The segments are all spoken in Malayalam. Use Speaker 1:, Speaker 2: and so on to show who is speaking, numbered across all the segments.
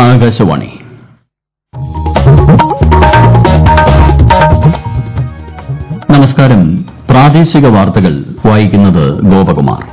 Speaker 1: ആകാശവാണി നമസ്കാരം പ്രാദേശിക വാർത്തകൾ വായിക്കുന്നത് ഗോപകുമാർ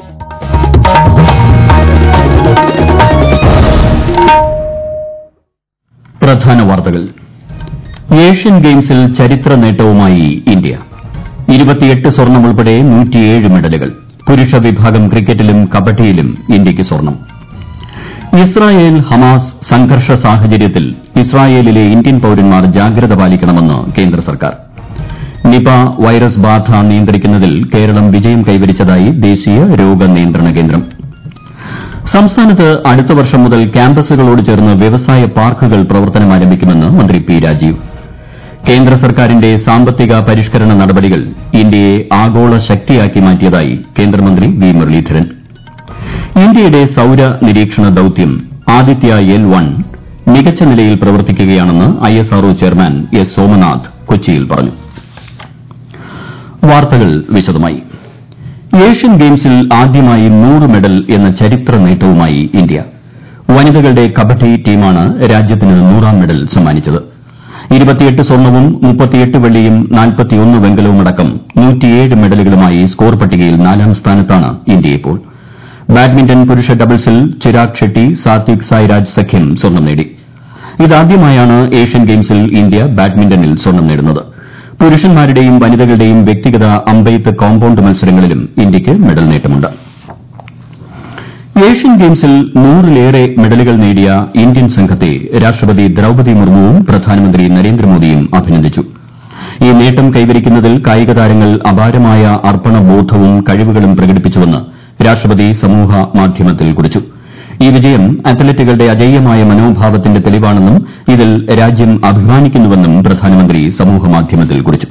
Speaker 1: പ്രധാന വാർത്തകൾ ഏഷ്യൻ ഗെയിംസിൽ ചരിത്ര നേട്ടവുമായി ഇന്ത്യ ഇരുപത്തിയെട്ട് സ്വർണം ഉൾപ്പെടെ മെഡലുകൾ പുരുഷ വിഭാഗം ക്രിക്കറ്റിലും കബഡിയിലും ഇന്ത്യയ്ക്ക് സ്വർണം ഇസ്രായേൽ ഹമാസ് സംഘർഷ സാഹചര്യത്തിൽ ഇസ്രായേലിലെ ഇന്ത്യൻ പൌരന്മാർ ജാഗ്രത പാലിക്കണമെന്ന് കേന്ദ്ര സർക്കാർ നിപ വൈറസ് ബാധ നിയന്ത്രിക്കുന്നതിൽ കേരളം വിജയം കൈവരിച്ചതായി ദേശീയ രോഗനിയന്ത്രണ കേന്ദ്രം സംസ്ഥാനത്ത് അടുത്ത വർഷം മുതൽ ക്യാമ്പസുകളോട് ചേർന്ന് വ്യവസായ പാർക്കുകൾ പ്രവർത്തനമാരംഭിക്കുമെന്ന് മന്ത്രി പി രാജീവ് കേന്ദ്ര സർക്കാരിന്റെ സാമ്പത്തിക പരിഷ്കരണ നടപടികൾ ഇന്ത്യയെ ആഗോള ശക്തിയാക്കി മാറ്റിയതായി കേന്ദ്രമന്ത്രി വി മുരളീധരൻ ഇന്ത്യയുടെ സൌര നിരീക്ഷണ ദൌത്യം ആദിത്യ എൽ വൺ മികച്ച നിലയിൽ പ്രവർത്തിക്കുകയാണെന്ന് ഐഎസ്ആർഒ ചെയർമാൻ എസ് സോമനാഥ് കൊച്ചിയിൽ പറഞ്ഞു വാർത്തകൾ വിശദമായി ഏഷ്യൻ ഗെയിംസിൽ ആദ്യമായി നൂറ് മെഡൽ എന്ന ചരിത്ര നേട്ടവുമായി ഇന്ത്യ വനിതകളുടെ കബഡി ടീമാണ് രാജ്യത്തിന് നൂറാം മെഡൽ സമ്മാനിച്ചത് ഇരുപത്തിയെട്ട് സ്വർണവും മുപ്പത്തിയെട്ട് വെള്ളിയും നാൽപ്പത്തിയൊന്ന് വെങ്കലവുമടക്കം നൂറ്റിയേഴ് മെഡലുകളുമായി സ്കോർ പട്ടികയിൽ നാലാം സ്ഥാനത്താണ് ഇന്ത്യ ഇപ്പോൾ ബാഡ്മിന്റൺ പുരുഷ ഡബിൾസിൽ ചിരാഗ് ഷെട്ടി സാത്വിക് സായ്രാജ് സഖ്യം സ്വർണം നേടി ഇതാദ്യമായാണ് ഏഷ്യൻ ഗെയിംസിൽ ഇന്ത്യ ബാഡ്മിന്റണിൽ സ്വർണം നേടുന്നത് പുരുഷന്മാരുടെയും വനിതകളുടെയും വ്യക്തിഗത അമ്പെയ്ത്ത് കോമ്പൌണ്ട് മത്സരങ്ങളിലും ഇന്ത്യയ്ക്ക് മെഡൽ നേട്ടമുണ്ട് ഏഷ്യൻ ഗെയിംസിൽ നൂറിലേറെ മെഡലുകൾ നേടിയ ഇന്ത്യൻ സംഘത്തെ രാഷ്ട്രപതി ദ്രൌപദി മുർമുവും പ്രധാനമന്ത്രി നരേന്ദ്രമോദിയും അഭിനന്ദിച്ചു ഈ നേട്ടം കൈവരിക്കുന്നതിൽ കായിക താരങ്ങൾ അപാരമായ അർപ്പണബോധവും കഴിവുകളും പ്രകടിപ്പിച്ചുവെന്ന് രാഷ്ട്രപതി സമൂഹ മാധ്യമത്തിൽ കുറിച്ചു ഈ വിജയം അത്ലറ്റുകളുടെ അജയ്യമായ മനോഭാവത്തിന്റെ തെളിവാണെന്നും ഇതിൽ രാജ്യം അഭിമാനിക്കുന്നുവെന്നും പ്രധാനമന്ത്രി സമൂഹമാധ്യമത്തിൽ കുറിച്ചു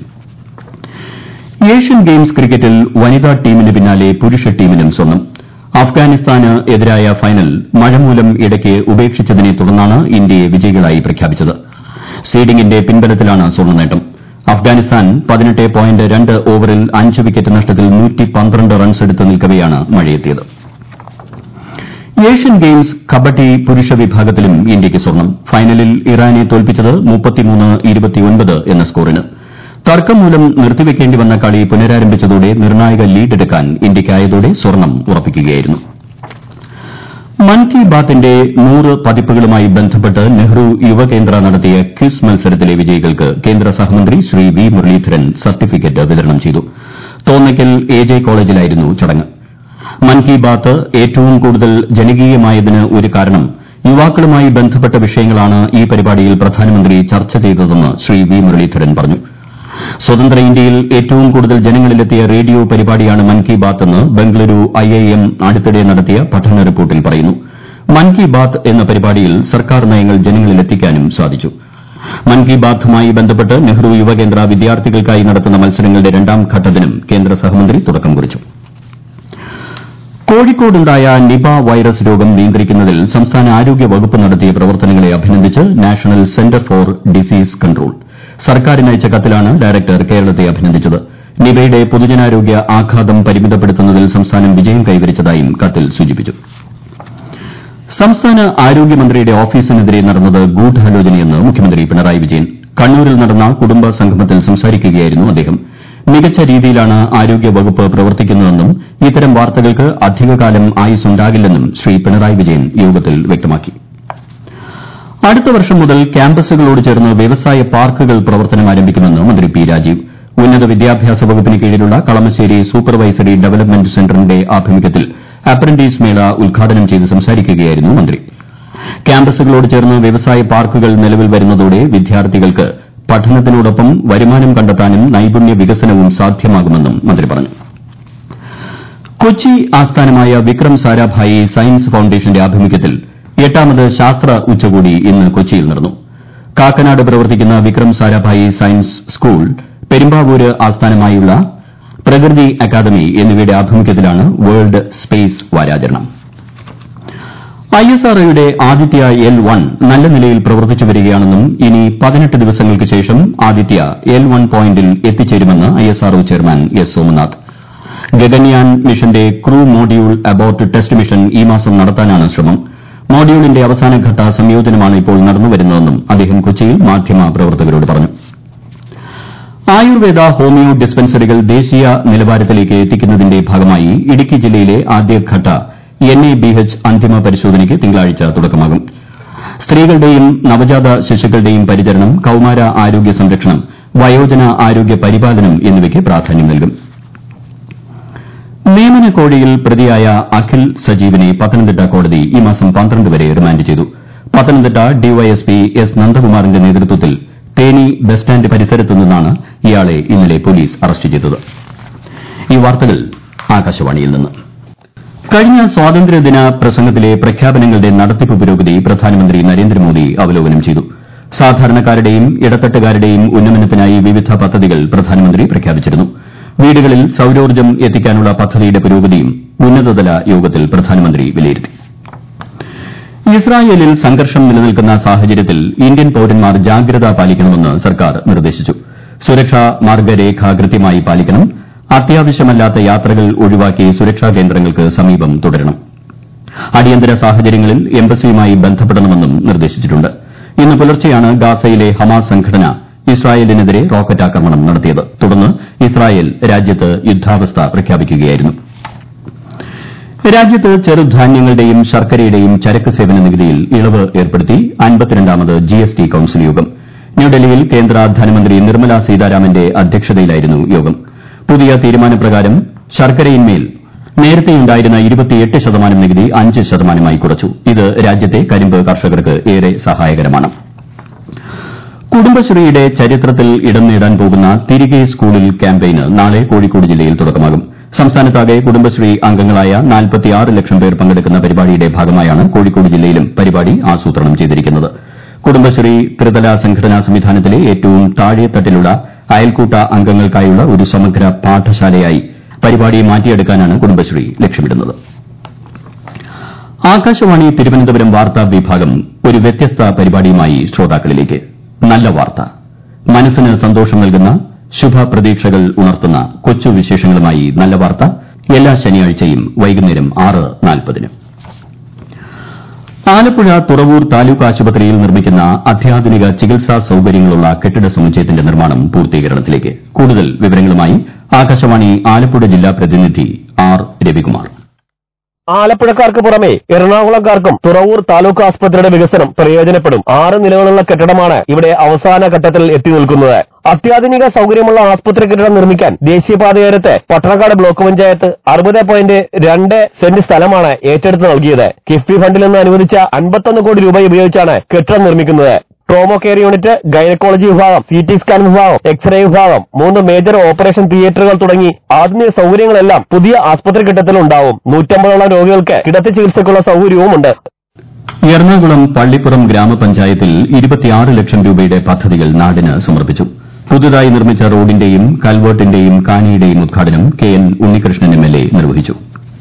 Speaker 1: ഏഷ്യൻ ഗെയിംസ് ക്രിക്കറ്റിൽ വനിതാ ടീമിന് പിന്നാലെ പുരുഷ ടീമിനും സ്വർണം അഫ്ഗാനിസ്ഥാന് എതിരായ ഫൈനൽ മഴമൂലം ഇടയ്ക്ക് ഉപേക്ഷിച്ചതിനെ തുടർന്നാണ് ഇന്ത്യയെ വിജയികളായി പ്രഖ്യാപിച്ചത് സീഡിംഗിന്റെ പിൻബലത്തിലാണ് സ്വർണ്ണ നേട്ടം അഫ്ഗാനിസ്ഥാൻ പതിനെട്ട് പോയിന്റ് രണ്ട് ഓവറിൽ അഞ്ച് വിക്കറ്റ് നഷ്ടത്തിൽ റൺസെടുത്ത് നിൽക്കവെയാണ് മഴയെത്തിയത് ഏഷ്യൻ ഗെയിംസ് കബഡി പുരുഷ വിഭാഗത്തിലും ഇന്ത്യയ്ക്ക് സ്വർണം ഫൈനലിൽ ഇറാനെ തോൽപ്പിച്ചത് എന്ന സ്കോറിന് തർക്കം മൂലം നിർത്തിവെക്കേണ്ടി വന്ന കളി പുനരാരംഭിച്ചതോടെ നിർണായക ലീഡെടുക്കാൻ ഇന്ത്യയ്ക്കായതോടെ സ്വർണം ഉറപ്പിക്കുകയായിരുന്നു മൻ കി ബാത്തിന്റെ നൂറ് പതിപ്പുകളുമായി ബന്ധപ്പെട്ട് നെഹ്റു യുവകേന്ദ്ര നടത്തിയ ക്വിസ് മത്സരത്തിലെ വിജയികൾക്ക് കേന്ദ്ര സഹമന്ത്രി ശ്രീ വി മുരളീധരൻ സർട്ടിഫിക്കറ്റ് വിതരണം ചെയ്തു തോന്നയ്ക്കൽ എ ജെ കോളേജിലായിരുന്നു ചടങ്ങ് മൻ കി ബാത്ത് ഏറ്റവും കൂടുതൽ ജനകീയമായതിന് ഒരു കാരണം യുവാക്കളുമായി ബന്ധപ്പെട്ട വിഷയങ്ങളാണ് ഈ പരിപാടിയിൽ പ്രധാനമന്ത്രി ചർച്ച ചെയ്തതെന്ന് ശ്രീ വി മുരളീധരൻ പറഞ്ഞു സ്വതന്ത്ര ഇന്ത്യയിൽ ഏറ്റവും കൂടുതൽ ജനങ്ങളിലെത്തിയ റേഡിയോ പരിപാടിയാണ് മൻ കി ബാത്ത് എന്ന് ബംഗളൂരു ഐഐഎം അടുത്തിടെ നടത്തിയ പഠന റിപ്പോർട്ടിൽ പറയുന്നു മൻ കി ബാത്ത് എന്ന പരിപാടിയിൽ സർക്കാർ നയങ്ങൾ ജനങ്ങളിലെത്തിക്കാനും സാധിച്ചു മൻ കി ബാത്തുമായി ബന്ധപ്പെട്ട് നെഹ്റു യുവകേന്ദ്ര വിദ്യാർത്ഥികൾക്കായി നടത്തുന്ന മത്സരങ്ങളുടെ രണ്ടാം ഘട്ടത്തിനും കേന്ദ്ര സഹമന്ത്രി തുടക്കം കുറിച്ചു കോഴിക്കോടുണ്ടായ നിപ വൈറസ് രോഗം നിയന്ത്രിക്കുന്നതിൽ സംസ്ഥാന ആരോഗ്യ വകുപ്പ് നടത്തിയ പ്രവർത്തനങ്ങളെ അഭിനന്ദിച്ച് national centre for disease control സർക്കാരിന് അയച്ച കത്തിലാണ് ഡയറക്ടർ കേരളത്തെ അഭിനന്ദിച്ചത് നിപയുടെ പൊതുജനാരോഗ്യ ആഘാതം പരിമിതപ്പെടുത്തുന്നതിൽ സംസ്ഥാനം വിജയം കൈവരിച്ചതായും കത്തിൽ സൂചിപ്പിച്ചു സംസ്ഥാന ആരോഗ്യമന്ത്രിയുടെ ഓഫീസിനെതിരെ നടന്നത് ഗൂഢാലോചനയെന്ന് മുഖ്യമന്ത്രി പിണറായി വിജയൻ കണ്ണൂരിൽ നടന്ന കുടുംബ സംഗമത്തിൽ സംസാരിക്കുകയായിരുന്നു അദ്ദേഹം മികച്ച രീതിയിലാണ് ആരോഗ്യവകുപ്പ് പ്രവർത്തിക്കുന്നതെന്നും ഇത്തരം വാർത്തകൾക്ക് അധികകാലം ആയുസ്സുണ്ടാകില്ലെന്നും ശ്രീ പിണറായി വിജയൻ യോഗത്തിൽ വ്യക്തമാക്കി അടുത്ത വർഷം മുതൽ ക്യാമ്പസുകളോട് ചേർന്ന് വ്യവസായ പാർക്കുകൾ പ്രവർത്തനം ആരംഭിക്കുമെന്ന് മന്ത്രി പി രാജീവ് ഉന്നത വിദ്യാഭ്യാസ വകുപ്പിന് കീഴിലുള്ള കളമശ്ശേരി സൂപ്പർവൈസറി ഡെവലപ്മെന്റ് സെന്ററിന്റെ ആഭിമുഖ്യത്തിൽ അപ്രന്റീസ് മേള ഉദ്ഘാടനം ചെയ്ത് സംസാരിക്കുകയായിരുന്നു മന്ത്രി ക്യാമ്പസുകളോട് ചേർന്ന് വ്യവസായ പാർക്കുകൾ നിലവിൽ വരുന്നതോടെ വിദ്യാർത്ഥികൾക്ക് പഠനത്തിനോടൊപ്പം വരുമാനം കണ്ടെത്താനും നൈപുണ്യ വികസനവും സാധ്യമാകുമെന്നും മന്ത്രി പറഞ്ഞു കൊച്ചി ആസ്ഥാനമായ വിക്രം സാരാഭായി സയൻസ് ഫൌണ്ടേഷന്റെ ആഭിമുഖ്യത്തിൽ എട്ടാമത് ശാസ്ത്ര ഉച്ചകോടി ഇന്ന് കൊച്ചിയിൽ നടന്നു കാക്കനാട് പ്രവർത്തിക്കുന്ന വിക്രം സാരാഭായി സയൻസ് സ്കൂൾ പെരുമ്പാവൂര് ആസ്ഥാനമായുള്ള പ്രകൃതി അക്കാദമി എന്നിവയുടെ ആഭിമുഖ്യത്തിലാണ് വേൾഡ് സ്പേസ് വാരാചരണം ഐഎസ്ആർഒയുടെ ആദിത്യ എൽ വൺ നല്ല നിലയിൽ പ്രവർത്തിച്ചു വരികയാണെന്നും ഇനി പതിനെട്ട് ദിവസങ്ങൾക്ക് ശേഷം ആദിത്യ എൽ വൺ പോയിന്റിൽ എത്തിച്ചേരുമെന്ന് ISRO chairman S Somanath Gaganyaan മിഷന്റെ crew module abort test mission ഈ മാസം നടത്താനാണ് ശ്രമം മോഡ്യൂളിന്റെ അവസാനഘട്ട സംയോജനമാണ് ഇപ്പോൾ നടന്നുവരുന്നതെന്നും അദ്ദേഹം കൊച്ചിയിൽ മാധ്യമപ്രവർത്തകരോട് പറഞ്ഞു ആയുർവേദ ഹോമിയോ ഡിസ്പെൻസറികൾ ദേശീയ നിലവാരത്തിലേക്ക് എത്തിക്കുന്നതിന്റെ ഭാഗമായി ഇടുക്കി ജില്ലയിലെ ആദ്യഘട്ട എൻ എ ബി എച്ച് അന്തിമ പരിശോധനയ്ക്ക് തിങ്കളാഴ്ച തുടക്കമാകും സ്ത്രീകളുടെയും നവജാത ശിശുക്കളുടെയും പരിചരണം കൌമാര ആരോഗ്യ സംരക്ഷണം വയോജന ആരോഗ്യ പരിപാലനം എന്നിവയ്ക്ക് പ്രാധാന്യം നൽകും നിയമന കോഴയിൽ പ്രതിയായ അഖിൽ സജീവിനെ പത്തനംതിട്ട കോടതി ഈ മാസം പന്ത്രണ്ട് വരെ റിമാൻഡ് ചെയ്തു പത്തനംതിട്ട ഡിവൈഎസ്പി എസ് നന്ദകുമാറിന്റെ നേതൃത്വത്തിൽ തേനി ബസ് സ്റ്റാൻഡ് പരിസരത്ത് നിന്നാണ് ഇയാളെ ഇന്നലെ പോലീസ് അറസ്റ്റ് ചെയ്തത് ഈ വാർത്തകൾ ആകാശവാണിയിൽ നിന്ന് കഴിഞ്ഞ സ്വാതന്ത്ര്യദിന പ്രസംഗത്തിലെ പ്രഖ്യാപനങ്ങളുടെ നടത്തിപ്പ് പുരോഗതി പ്രധാനമന്ത്രി നരേന്ദ്രമോദി അവലോകനം ചെയ്തു സാധാരണക്കാരുടെയും ഇടത്തട്ടുകാരുടെയും ഉന്നമനത്തിനായി വിവിധ പദ്ധതികൾ പ്രധാനമന്ത്രി പ്രഖ്യാപിച്ചിരുന്നു വീടുകളിൽ സൌരോർജ്ജം എത്തിക്കാനുള്ള പദ്ധതിയുടെ പുരോഗതിയും ഉന്നതതല യോഗത്തിൽ പ്രധാനമന്ത്രി വിലയിരുത്തി ഇസ്രായേലിൽ സംഘർഷം നിലനിൽക്കുന്ന സാഹചര്യത്തിൽ ഇന്ത്യൻ പൌരന്മാർ ജാഗ്രത പാലിക്കണമെന്ന് സർക്കാർ നിർദ്ദേശിച്ചു സുരക്ഷാ മാർഗ്ഗരേഖ കൃത്യമായി പാലിക്കണം അത്യാവശ്യമല്ലാത്ത യാത്രകൾ ഒഴിവാക്കി സുരക്ഷാ കേന്ദ്രങ്ങൾക്ക് സമീപം തുടരണം അടിയന്തര സാഹചര്യങ്ങളിൽ എംബസിയുമായി ബന്ധപ്പെടണമെന്നും നിർദ്ദേശിച്ചിട്ടുണ്ട് ഇന്ന് പുലർച്ചെയാണ് ഗാസയിലെ ഹമാസ് സംഘടന ഇസ്രായേലിനെതിരെ റോക്കറ്റ് ആക്രമണം നടത്തിയത് തുടർന്ന് ഇസ്രായേൽ രാജ്യത്ത് യുദ്ധാവസ്ഥ പ്രഖ്യാപിക്കുകയായിരുന്നു രാജ്യത്ത് ചെറുധാന്യങ്ങളുടെയും ശർക്കരയുടെയും ചരക്ക് സേവന നികുതിയിൽ ഇളവ് ഏർപ്പെടുത്തി അൻപത്തിരണ്ടാമത് ജിഎസ്ടി കൌൺസിൽ യോഗം ന്യൂഡൽഹിയിൽ കേന്ദ്ര ധനമന്ത്രി നിർമ്മല സീതാരാമന്റെ അധ്യക്ഷതയിലായിരുന്നു യോഗം പുതിയ തീരുമാനപ്രകാരം ശർക്കരയിന്മേൽ നേരത്തെയുണ്ടായിരുന്ന ഇരുപത്തിയെട്ട് ശതമാനം നികുതി അഞ്ച് ശതമാനമായി കുറച്ചു ഇത് രാജ്യത്തെ കരിമ്പ് കർഷകർക്ക് ഏറെ സഹായകരമാണ് കുടുംബശ്രീയുടെ ചരിത്രത്തിൽ ഇടം നേടാൻ പോകുന്ന തിരികെ സ്കൂളിൽ ക്യാമ്പയിന് നാളെ കോഴിക്കോട് ജില്ലയിൽ തുടക്കമാകും സംസ്ഥാനത്താകെ കുടുംബശ്രീ അംഗങ്ങളായ ലക്ഷം പേർ പങ്കെടുക്കുന്ന പരിപാടിയുടെ ഭാഗമായാണ് കോഴിക്കോട് ജില്ലയിലും പരിപാടി ആസൂത്രണം ചെയ്തിരിക്കുന്നത് കുടുംബശ്രീ ത്രിതല സംഘടനാ സംവിധാനത്തിലെ ഏറ്റവും താഴെത്തട്ടിലുള്ള അയൽക്കൂട്ട അംഗങ്ങൾക്കായുള്ള ഒരു സമഗ്ര പാഠശാലയായി പരിപാടി മാറ്റിയെടുക്കാനാണ് കുടുംബശ്രീ ലക്ഷ്യമിടുന്നത് ആകാശവാണി തിരുവനന്തപുരം വാർത്താ വിഭാഗം ഒരു വ്യത്യസ്ത പരിപാടിയുമായി ശ്രോതാക്കളിലേക്ക് നല്ല വാർത്ത മനസ്സിന് സന്തോഷം നൽകുന്ന ശുഭപ്രതീക്ഷകൾ ഉണർത്തുന്ന കൊച്ചു വിശേഷങ്ങളുമായി നല്ല വാർത്ത എല്ലാ ശനിയാഴ്ചയും വൈകുന്നേരം ആറ് നാൽപ്പതിന് ആലപ്പുഴ തുറവൂർ താലൂക്ക് ആശുപത്രിയിൽ നിർമ്മിക്കുന്ന അത്യാധുനിക ചികിത്സാ സൌകര്യങ്ങളുള്ള കെട്ടിട സമുച്ചയത്തിന്റെ നിർമ്മാണം പൂർത്തീകരണത്തിലേക്ക് കൂടുതൽ വിവരങ്ങളുമായി ആകാശവാണി ആലപ്പുഴ ജില്ലാ പ്രതിനിധി ആർ രവികുമാർ
Speaker 2: ആലപ്പുഴക്കാർക്ക് പുറമെ എറണാകുളംകാർക്കും തുറവൂർ താലൂക്ക് ആസ്പത്രിയുടെ വികസനം പ്രയോജനപ്പെടും ആറ് നിലകളുള്ള കെട്ടിടമാണ് ഇവിടെ അവസാന ഘട്ടത്തിൽ എത്തി നിൽക്കുന്നത് അത്യാധുനിക സൗകര്യമുള്ള ആസ്പത്രി കെട്ടിടം നിർമ്മിക്കാൻ ദേശീയപാതയോരത്ത് പട്ടണക്കാട് ബ്ലോക്ക് പഞ്ചായത്ത് അറുപത് പോയിന്റ് രണ്ട് സെന്റ് സ്ഥലമാണ് ഏറ്റെടുത്ത് നൽകിയത് കിഫ്ബി ഫണ്ടിൽ നിന്ന് അനുവദിച്ച അൻപത്തൊന്ന് കോടി രൂപ ഉപയോഗിച്ചാണ് കെട്ടിടം നിർമ്മിക്കുന്നത് ട്രോമോ കെയർ യൂണിറ്റ് ഗൈനക്കോളജി വിഭാഗം സി ടി സ്കാൻ വിഭാഗം എക്സ്റേ വിഭാഗം മൂന്ന് മേജർ ഓപ്പറേഷൻ തിയേറ്ററുകൾ തുടങ്ങി ആധുനിക സൗകര്യങ്ങളെല്ലാം പുതിയ ആസ്പത്രി കെട്ടിടത്തിൽ ഉണ്ടാവും നൂറ്റമ്പതോളം രോഗികൾക്ക് കിടത്തി ചികിത്സയ്ക്കുള്ള സൌകര്യവുമുണ്ട്
Speaker 1: എറണാകുളം പള്ളിപ്പുറം ഗ്രാമപഞ്ചായത്തിൽ ഇരുപത്തിയാറ് ലക്ഷം രൂപയുടെ പദ്ധതികൾ നാടിന് സമർപ്പിച്ചു പുതുതായി നിർമ്മിച്ച റോഡിന്റെയും കൽവേർട്ടിന്റെയും കാനിയുടെയും ഉദ്ഘാടനം K N Unnikrishnan M L A നിർവഹിച്ചു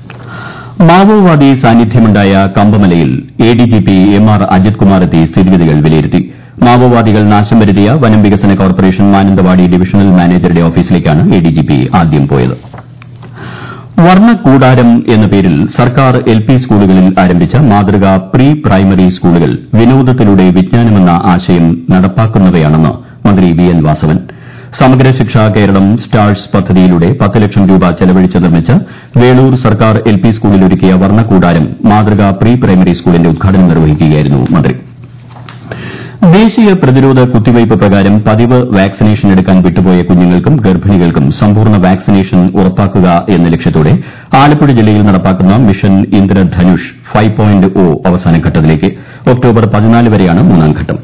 Speaker 1: മാവോവാദി സാന്നിധ്യമുണ്ടായ കമ്പമലയിൽ A D G P M R Ajith Kumar എത്തി സ്ഥിതിഗതികൾ വിലയിരുത്തി മാവോവാദികൾ നാശം വരുത്തിയ വനം വികസന കോർപ്പറേഷൻ മാനന്തവാടി ഡിവിഷണൽ മാനേജറുടെ ഓഫീസിലേക്കാണ് എ ഡി ജി പി ആദ്യം പോയത് വർണ്ണക്കൂടാരം എന്ന പേരിൽ സർക്കാർ എൽ പി സ്കൂളുകളിൽ ആരംഭിച്ച മാതൃക പ്രീ പ്രൈമറി സ്കൂളുകൾ വിനോദത്തിലൂടെ വിജ്ഞാനമെന്ന ആശയം നടപ്പാക്കുന്നവയാണെന്ന് മന്ത്രി വി എൻ വാസവൻ സമഗ്ര ശിക്ഷ കേരളം സ്റ്റാഴ്സ് പദ്ധതിയിലൂടെ പത്ത് ലക്ഷം രൂപ ചെലവഴിച്ച് നിർമ്മിച്ച വേളൂർ സർക്കാർ എൽ പി സ്കൂളിൽ ഒരുക്കിയ വർണ്ണക്കൂടാരം മാതൃക പ്രീ പ്രൈമറി സ്കൂളിന്റെ ഉദ്ഘാടനം നിർവഹിക്കുകയായിരുന്നു മന്ത്രി ദേശീയ പ്രതിരോധ കുത്തിവയ്പ് പ്രകാരം പതിവ് വാക്സിനേഷൻ എടുക്കാൻ വിട്ടുപോയ കുഞ്ഞുങ്ങൾക്കും ഗർഭിണികൾക്കും സമ്പൂർണ്ണ വാക്സിനേഷൻ ഉറപ്പാക്കുക എന്ന ലക്ഷ്യത്തോടെ ആലപ്പുഴ ജില്ലയിൽ നടപ്പാക്കുന്ന mission Indradhanush five point o അവസാന ഘട്ടത്തിലേക്ക് ഒക്ടോബർ പതിനാല് വരെയാണ് മൂന്നാം ഘട്ടം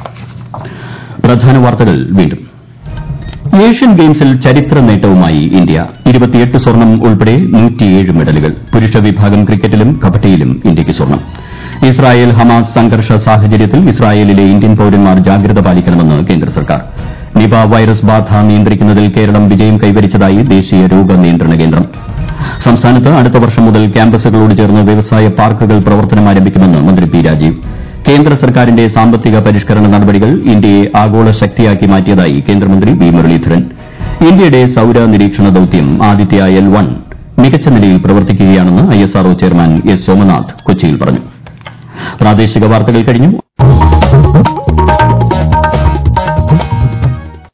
Speaker 1: പ്രധാന വാർത്തകൾ വീണ്ടും ഏഷ്യൻ ഗെയിംസിൽ ചരിത്ര നേട്ടവുമായി ഇന്ത്യ ഇരുപത്തിയെട്ട് സ്വർണം ഉൾപ്പെടെ നൂറ്റിയേഴ് മെഡലുകൾ പുരുഷ വിഭാഗം ക്രിക്കറ്റിലും കബഡിയിലും ഇന്ത്യയ്ക്ക് സ്വർണം ഇസ്രായേൽ ഹമാസ് സംഘർഷ സാഹചര്യത്തിൽ ഇസ്രായേലിലെ ഇന്ത്യൻ പൌരന്മാർ ജാഗ്രത പാലിക്കണമെന്ന് കേന്ദ്ര സർക്കാർ നിപ വൈറസ് ബാധ നിയന്ത്രിക്കുന്നതിൽ കേരളം വിജയം കൈവരിച്ചതായി ദേശീയ രോഗനിയന്ത്രണ കേന്ദ്രം സംസ്ഥാനത്ത് അടുത്ത വർഷം മുതൽ ക്യാമ്പസുകളോട് ചേർന്ന് വ്യവസായ പാർക്കുകൾ പ്രവർത്തനം ആരംഭിക്കുമെന്ന് മന്ത്രി പി രാജീവ് കേന്ദ്ര സർക്കാരിന്റെ സാമ്പത്തിക പരിഷ്കരണ നടപടികൾ ഇന്ത്യയെ ആഗോള ശക്തിയാക്കി മാറ്റിയതായി കേന്ദ്രമന്ത്രി വി മുരളീധരൻ ഇന്ത്യയുടെ സൌര നിരീക്ഷണ ദൌത്യം ആദിത്യ എൽ വൺ മികച്ച നിലയിൽ പ്രവർത്തിക്കുകയാണെന്ന് ഐഎസ്ആർഒ ചെയർമാൻ എസ് സോമനാഥ് കൊച്ചിയിൽ പറഞ്ഞു പ്രാദേശിക വാർത്തകൾ കഴിഞ്ഞു